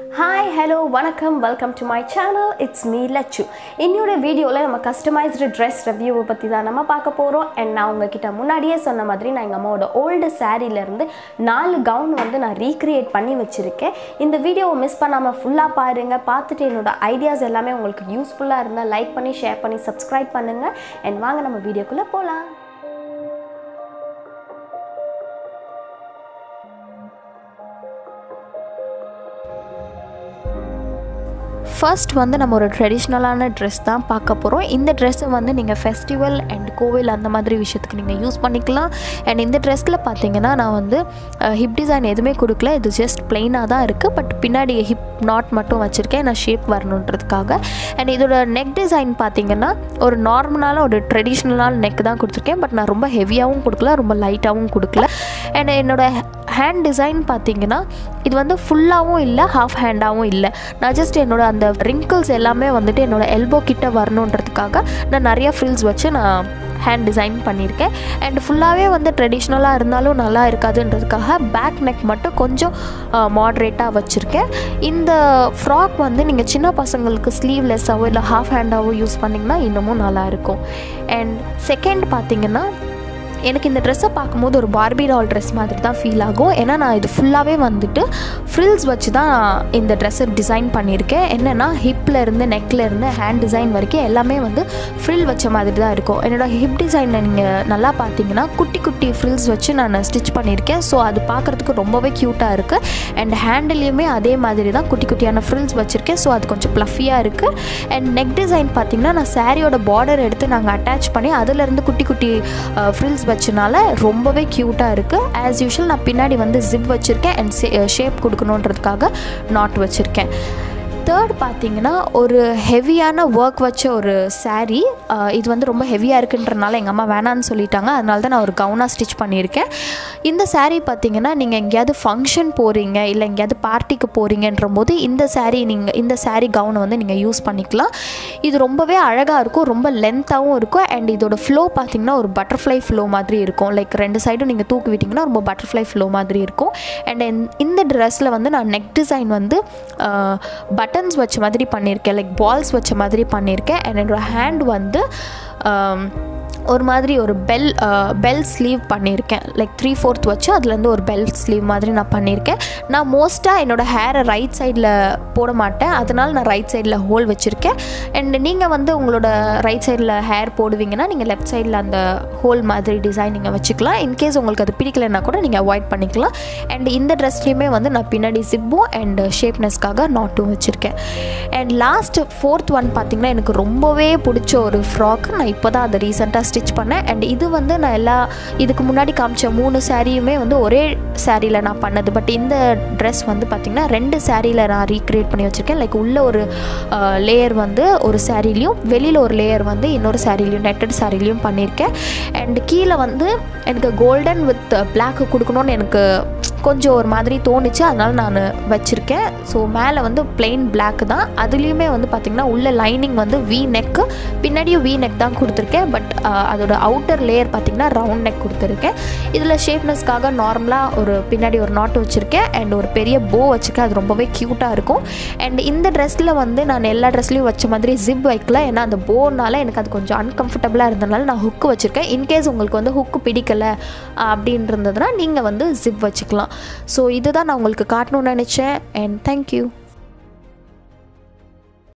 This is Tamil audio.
ஹாய் ஹலோ வணக்கம் welcome to my channel it's me Lachu இன்னொரு வீடியோவில் நம்ம கஸ்டமைஸ்டு ட்ரெஸ் ரிவ்யூவை பற்றி தான் நம்ம பார்க்க போகிறோம் அண்ட் நான் உங்ககிட்ட முன்னாடியே சொன்ன மாதிரி நான் எங்கள் அம்மாவோட ஓல்டு சாரீலேருந்து நாலு கவுன் வந்து நான் ரீக்ரியேட் பண்ணி வச்சுருக்கேன் இந்த வீடியோவை மிஸ் பண்ணாமல் ஃபுல்லாக பாருங்கள் பார்த்துட்டு என்னோட ஐடியாஸ் எல்லாமே உங்களுக்கு யூஸ்ஃபுல்லாக இருந்தால் லைக் பண்ணி ஷேர் பண்ணி சப்ஸ்கிரைப் பண்ணுங்கள் அண்ட் வாங்க நம்ம வீடியோக்குள்ளே போகலாம் ஃபர்ஸ்ட் வந்து நம்ம ஒரு ட்ரெடிஷ்னலான ட்ரெஸ் தான் பார்க்க போகிறோம் இந்த ட்ரெஸ்ஸை வந்து நீங்கள் ஃபெஸ்டிவல் அண்ட் கோவில் அந்த மாதிரி விஷயத்துக்கு நீங்கள் யூஸ் பண்ணிக்கலாம் அண்ட் இந்த ட்ரெஸ்ஸில் பார்த்தீங்கன்னா நான் வந்து ஹிப் டிசைன் எதுவுமே கொடுக்கல இது ஜஸ்ட் பிளெயினாக தான் இருக்குது பட் பின்னாடி ஹிப் நாட் மட்டும் வச்சுருக்கேன் நான் ஷேப் வரணுன்றதுக்காக அண்ட் இதோட நெக் டிசைன் பார்த்தீங்கன்னா ஒரு நார்மலான ஒரு ட்ரெடிஷ்னலான நெக் தான் கொடுத்துருக்கேன் பட் நான் ரொம்ப ஹெவியாகவும் கொடுக்கல ரொம்ப லைட்டாகவும் கொடுக்கல அண்ட் என்னோட ஹேண்ட் டிசைன் பார்த்தீங்கன்னா இது வந்து ஃபுல்லாகவும் இல்லை ஹாஃப் ஹேண்டாகவும் இல்லை நான் ஜஸ்ட் என்னோட அந்த ரிங்கிள்ஸ் எல்லாமே வந்துட்டு என்னோட எல்போ கிட்ட வரணுன்றதுக்காக நான் நிறைய ஃப்ரில்ஸ் வச்சு நான் ஹேண்ட் டிசைன் பண்ணியிருக்கேன் அண்ட் ஃபுல்லாகவே வந்து ட்ரெடிஷ்னலாக இருந்தாலும் நல்லா இருக்காதுன்றதுக்காக பேக் நெக் மட்டும் கொஞ்சம் மாட்ரேட்டாக வச்சுருக்கேன் இந்த ஃப்ராக் வந்து நீங்கள் சின்ன பசங்களுக்கு ஸ்லீவ்லெஸ்ஸாவோ இல்லை ஹாஃப் ஹேண்டாவோ யூஸ் பண்ணிங்கன்னா இன்னமும் நல்லாயிருக்கும் அண்ட் செகண்ட் பார்த்தீங்கன்னா எனக்கு இந்த ட்ரெஸ்ஸை பார்க்கும்போது ஒரு பார்பி டால் ட்ரெஸ் மாதிரி தான் ஃபீல் ஆகும் ஏன்னா நான் இது ஃபுல்லாகவே வந்துட்டு ஃப்ரில்ஸ் வச்சு தான் இந்த ட்ரெஸ்ஸை டிசைன் பண்ணியிருக்கேன் என்னென்னா ஹிப்பில் இருந்து நெக்கில் இருந்து ஹேண்ட் டிசைன் வரைக்கும் எல்லாமே வந்து ஃப்ரில் வச்ச மாதிரி தான் இருக்கும் என்னோடய ஹிப் டிசைனில் நீங்கள் நல்லா பார்த்தீங்கன்னா குட்டி குட்டி ஃப்ரில்ஸ் வச்சு நான் ஸ்டிச் பண்ணியிருக்கேன் ஸோ அது பார்க்குறதுக்கு ரொம்பவே க்யூட்டாக இருக்குது அண்ட் ஹேண்டிலையுமே அதே மாதிரி தான் குட்டி குட்டியான ஃப்ரில்ஸ் வச்சுருக்கேன் ஸோ அது கொஞ்சம் ப்ளஃபியாக இருக்குது அண்ட் நெக் டிசைன் பார்த்தீங்கன்னா நான் சாரியோட பார்டர் எடுத்து நாங்கள் அட்டாச் பண்ணி அதிலேருந்து குட்டி குட்டி ஃப்ரில்ஸ் வச்சனால ரொம்பவே க்யூட்டாக இருக்குது ஆஸ் யூஷுவல் நான் பின்னாடி வந்து ஜிப் வச்சுருக்கேன் அண்ட் ஷேப் கொடுக்கணுன்றதுக்காக நாட் வச்சுருக்கேன் தேர்ட் பார்த்தீங்கன்னா ஒரு ஹெவியான ஒர்க் வச்ச ஒரு சாரீ இது வந்து ரொம்ப ஹெவியாக இருக்குன்றனால எங்கள் அம்மா வேணான்னு சொல்லிட்டாங்க அதனால தான் நான் ஒரு கவுனாக ஸ்டிச் பண்ணியிருக்கேன் இந்த சாரீ பார்த்தீங்கன்னா நீங்கள் எங்கேயாவது ஃபங்க்ஷன் போகிறீங்க இல்லை எங்கேயாவது பார்ட்டிக்கு போகிறீங்கன்ற போது இந்த சாரீ நீங்கள் இந்த சாரீ கவுனை வந்து நீங்கள் யூஸ் பண்ணிக்கலாம் இது ரொம்பவே அழகாக இருக்கும் ரொம்ப லென்த்தாகவும் இருக்கும் அண்ட் இதோட ஃப்ளோ பார்த்தீங்கன்னா ஒரு பட்டர்ஃப்ளை ஃப்ளோ மாதிரி இருக்கும் லைக் ரெண்டு சைடும் நீங்கள் தூக்கி விட்டிங்கன்னா ரொம்ப பட்டர்ஃப்ளை ஃப்ளோ மாதிரி இருக்கும் அண்ட் இந்த ட்ரெஸ்ஸில் வந்து நான் நெக் டிசைன் வந்து பட்டன் பட்டன்ஸ் வச்ச மாதிரி பண்ணியிருக்கேன் லைக் பால்ஸ் வச்ச மாதிரி பண்ணியிருக்கேன் அண்ட் என்னோடய ஹேண்ட் வந்து ஒரு மாதிரி ஒரு பெல் பெல் ஸ்லீவ் பண்ணியிருக்கேன் லைக் த்ரீ ஃபோர்த் வச்சு அதுலேருந்து ஒரு பெல் ஸ்லீவ் மாதிரி நான் பண்ணியிருக்கேன் நான் மோஸ்ட்டாக என்னோடய ஹேரை ரைட் சைடில் போட மாட்டேன் அதனால் நான் ரைட் சைடில் ஹோல் வச்சுருக்கேன் அண்ட் நீங்கள் வந்து உங்களோட ரைட் சைடில் ஹேர் போடுவீங்கன்னா நீங்கள் லெஃப்ட் சைடில் அந்த ஹோல் மாதிரி டிசைன் நீங்கள் வச்சுக்கலாம் இன்கேஸ் உங்களுக்கு அது பிடிக்கலைன்னா கூட நீங்கள் அவாய்ட் பண்ணிக்கலாம் அண்ட் இந்த ட்ரெஸ்லேயுமே வந்து நான் பின்னாடி சிப்பும் அண்ட் ஷேப்னஸ்க்காக நாட்டும் வச்சுருக்கேன் அண்ட் லாஸ்ட் ஃபோர்த் ஒன் பார்த்திங்கன்னா எனக்கு ரொம்பவே பிடிச்ச ஒரு ஃப்ராக் நான் இப்போ தான் அதை ரீசெண்டாக ஸ்டிச் பண்ணேன் அண்ட் இது வந்து நான் எல்லா இதுக்கு முன்னாடி காமிச்ச மூணு சாரியுமே வந்து ஒரே சாரியில் நான் பண்ணது பட் இந்த ட்ரெஸ் வந்து பார்த்திங்கன்னா ரெண்டு சாரியில் நான் ரீக்ரியேட் பண்ணி வச்சுருக்கேன் லைக் உள்ள ஒரு லேயர் வந்து ஒரு சாரிலையும் வெளியில் ஒரு லேயர் வந்து இன்னொரு சாரிலையும் நெட்டட் சாரிலையும் பண்ணியிருக்கேன் அண்ட் கீழே வந்து எனக்கு கோல்டன் வித் பிளாக் கொடுக்கணும்னு எனக்கு கொஞ்சம் ஒரு மாதிரி தோணுச்சு அதனால் நான் வச்சுருக்கேன் ஸோ மேலே வந்து பிளெயின் பிளாக் தான் அதுலேயுமே வந்து பார்த்திங்கன்னா உள்ள லைனிங் வந்து வி நெக்கு பின்னாடியும் வி நெக் தான் கொடுத்துருக்கேன் பட் அதோட அவுட்டர் லேயர் பார்த்திங்கன்னா ரவுண்ட் நெக் கொடுத்துருக்கேன் இதில் ஷேப்னஸ்க்காக நார்மலாக ஒரு பின்னாடி ஒரு நாட் வச்சுருக்கேன் அண்ட் ஒரு பெரிய போ வச்சுருக்கேன் அது ரொம்பவே க்யூட்டாக இருக்கும் அண்ட் இந்த ட்ரெஸ்ஸில் வந்து நான் எல்லா ட்ரெஸ்லையும் வச்ச மாதிரி ஜிப் வைக்கல ஏன்னா அந்த போனால எனக்கு அது கொஞ்சம் அன்கம்ஃபர்டபுளாக இருந்ததுனால நான் ஹுக்கு வச்சுருக்கேன் இன்கேஸ் உங்களுக்கு வந்து ஹுக்கு பிடிக்கலை அப்படின்னு இருந்ததுன்னா நீங்கள் வந்து ஜிப் வச்சுக்கலாம் ஸோ இதுதான் நான் உங்களுக்கு காட்டணும்னு நினச்சேன் அண்ட் தேங்க்யூ